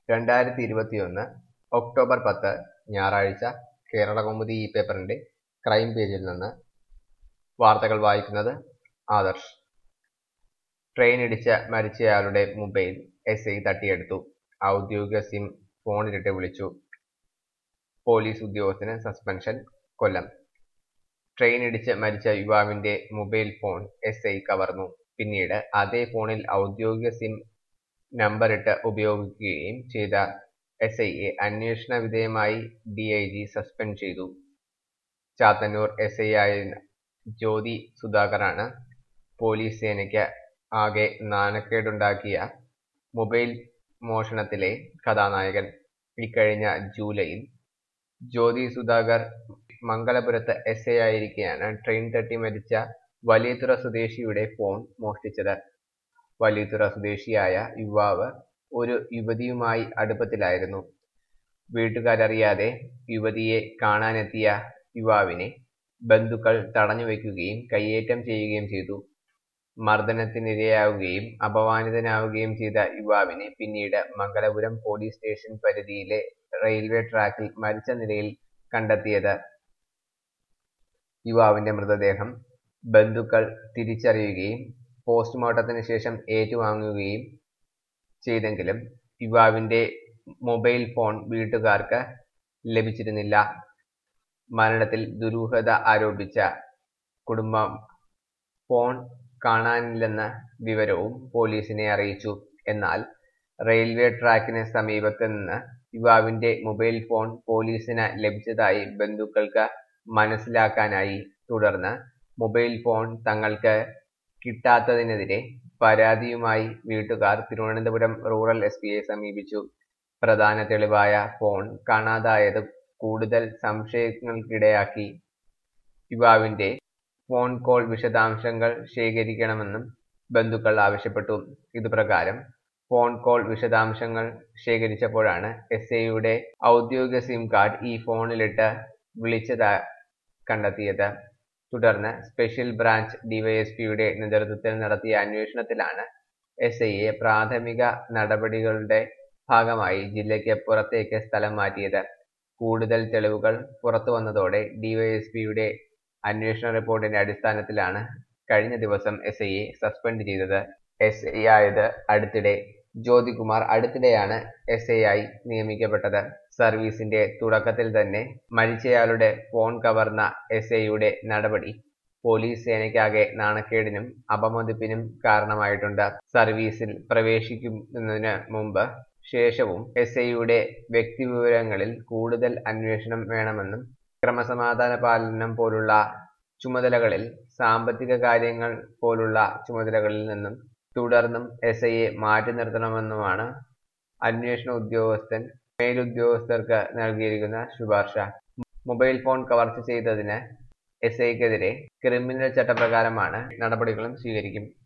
രണ്ടായിരത്തി ഇരുപത്തിയൊന്ന് ഒക്ടോബർ പത്ത് ഞായറാഴ്ച കേരളകൗമുദി ഈ പേപ്പറിന്റെ ക്രൈം പേജിൽ നിന്ന് വാർത്തകൾ വായിക്കുന്നത് ആദർശ് ട്രെയിൻ ഇടിച്ച് മരിച്ചയാളുടെ മൊബൈൽ എസ് ഐ തട്ടിയെടുത്തു ഔദ്യോഗിക സിം ഫോണിലിട്ട് വിളിച്ചു പോലീസ് ഉദ്യോഗസ്ഥന് സസ്പെൻഷൻ കൊല്ലം ട്രെയിൻ ഇടിച്ച് മരിച്ച യുവാവിന്റെ മൊബൈൽ ഫോൺ എസ് ഐ കവർന്നു പിന്നീട് അതേ ഫോണിൽ ഔദ്യോഗിക സിം നമ്പറിട്ട് ഉപയോഗിക്കുകയും ചെയ്ത എസ് ഐയെ അന്വേഷണ വിധേയമായി ഡി ഐ ജി സസ്പെൻഡ് ചെയ്തു ചാത്തന്നൂർ എസ് ഐ ആയ ജ്യോതി സുധാകറാണ് പോലീസ് സേനയ്ക്ക് ആകെ നാണക്കേടുണ്ടാക്കിയ മൊബൈൽ മോഷണത്തിലെ കഥാനായകൻ ഇക്കഴിഞ്ഞ ജൂലൈയിൽ ജ്യോതി സുധാകർ മംഗലപുരത്ത് എസ് ഐ ആയിരിക്കെയാണ് ട്രെയിൻ തട്ടി മരിച്ച വലിയതുറ സ്വദേശിയുടെ ഫോൺ മോഷ്ടിച്ചത് വലിയതുറ സ്വദേശിയായ യുവാവ് ഒരു യുവതിയുമായി അടുപ്പത്തിലായിരുന്നു വീട്ടുകാരറിയാതെ യുവതിയെ കാണാനെത്തിയ യുവാവിനെ ബന്ധുക്കൾ തടഞ്ഞു വയ്ക്കുകയും കയ്യേറ്റം ചെയ്യുകയും ചെയ്തു മർദ്ദനത്തിനിരയാവുകയും അപമാനിതനാവുകയും ചെയ്ത യുവാവിനെ പിന്നീട് മംഗലപുരം പോലീസ് സ്റ്റേഷൻ പരിധിയിലെ റെയിൽവേ ട്രാക്കിൽ മരിച്ച നിലയിൽ കണ്ടെത്തിയത് യുവാവിന്റെ മൃതദേഹം ബന്ധുക്കൾ തിരിച്ചറിയുകയും പോസ്റ്റ്മോർട്ടത്തിന് ശേഷം ഏറ്റുവാങ്ങുകയും ചെയ്തെങ്കിലും യുവാവിന്റെ മൊബൈൽ ഫോൺ വീട്ടുകാർക്ക് ലഭിച്ചിരുന്നില്ല മരണത്തിൽ ദുരൂഹത ആരോപിച്ച കുടുംബം ഫോൺ കാണാനില്ലെന്ന വിവരവും പോലീസിനെ അറിയിച്ചു എന്നാൽ റെയിൽവേ ട്രാക്കിന് സമീപത്ത് നിന്ന് യുവാവിന്റെ മൊബൈൽ ഫോൺ പോലീസിന് ലഭിച്ചതായി ബന്ധുക്കൾക്ക് മനസ്സിലാക്കാനായി തുടർന്ന് മൊബൈൽ ഫോൺ തങ്ങൾക്ക് കിട്ടാത്തതിനെതിരെ പരാതിയുമായി വീട്ടുകാർ തിരുവനന്തപുരം റൂറൽ എസ് പിയെ സമീപിച്ചു പ്രധാന തെളിവായ ഫോൺ കാണാതായത് കൂടുതൽ സംശയങ്ങൾക്കിടയാക്കി യുവാവിന്റെ ഫോൺ കോൾ വിശദാംശങ്ങൾ ശേഖരിക്കണമെന്നും ബന്ധുക്കൾ ആവശ്യപ്പെട്ടു ഇതുപ്രകാരം ഫോൺ കോൾ വിശദാംശങ്ങൾ ശേഖരിച്ചപ്പോഴാണ് എസ് ഐയുടെ ഔദ്യോഗിക സിം കാർഡ് ഈ ഫോണിലിട്ട് വിളിച്ചത് കണ്ടെത്തിയത് തുടർന്ന് സ്പെഷ്യൽ ബ്രാഞ്ച് ഡിവൈഎസ്പിയുടെ നേതൃത്വത്തിൽ നടത്തിയ അന്വേഷണത്തിലാണ് എസ് ഐയെ പ്രാഥമിക നടപടികളുടെ ഭാഗമായി ജില്ലയ്ക്ക് പുറത്തേക്ക് സ്ഥലം മാറ്റിയത് കൂടുതൽ തെളിവുകൾ പുറത്തു വന്നതോടെ ഡിവൈഎസ്പിയുടെ അന്വേഷണ റിപ്പോർട്ടിന്റെ അടിസ്ഥാനത്തിലാണ് കഴിഞ്ഞ ദിവസം എസ് ഐയെ സസ്പെൻഡ് ചെയ്തത് എസ് ഐ ആയത് അടുത്തിടെ ജ്യോതികുമാർ അടുത്തിടെയാണ് എസ് ഐ ആയി നിയമിക്കപ്പെട്ടത് സർവീസിന്റെ തുടക്കത്തിൽ തന്നെ മരിച്ചയാളുടെ ഫോൺ കവർന്ന എസ് ഐയുടെ നടപടി പോലീസ് സേനയ്ക്കാകെ നാണക്കേടിനും അപമതിപ്പിനും കാരണമായിട്ടുണ്ട് സർവീസിൽ പ്രവേശിക്കുന്നതിന് മുമ്പ് ശേഷവും എസ് ഐയുടെ വ്യക്തിവിവരങ്ങളിൽ കൂടുതൽ അന്വേഷണം വേണമെന്നും ക്രമസമാധാന പാലനം പോലുള്ള ചുമതലകളിൽ സാമ്പത്തിക കാര്യങ്ങൾ പോലുള്ള ചുമതലകളിൽ നിന്നും തുടർന്നും എസ് ഐയെ മാറ്റി നിർത്തണമെന്നുമാണ് അന്വേഷണ ഉദ്യോഗസ്ഥൻ മേലുദ്യോഗസ്ഥർക്ക് നൽകിയിരിക്കുന്ന ശുപാർശ മൊബൈൽ ഫോൺ കവർച്ച ചെയ്തതിന് എസ് ഐക്കെതിരെ ക്രിമിനൽ ചട്ടപ്രകാരമാണ് നടപടികളും സ്വീകരിക്കും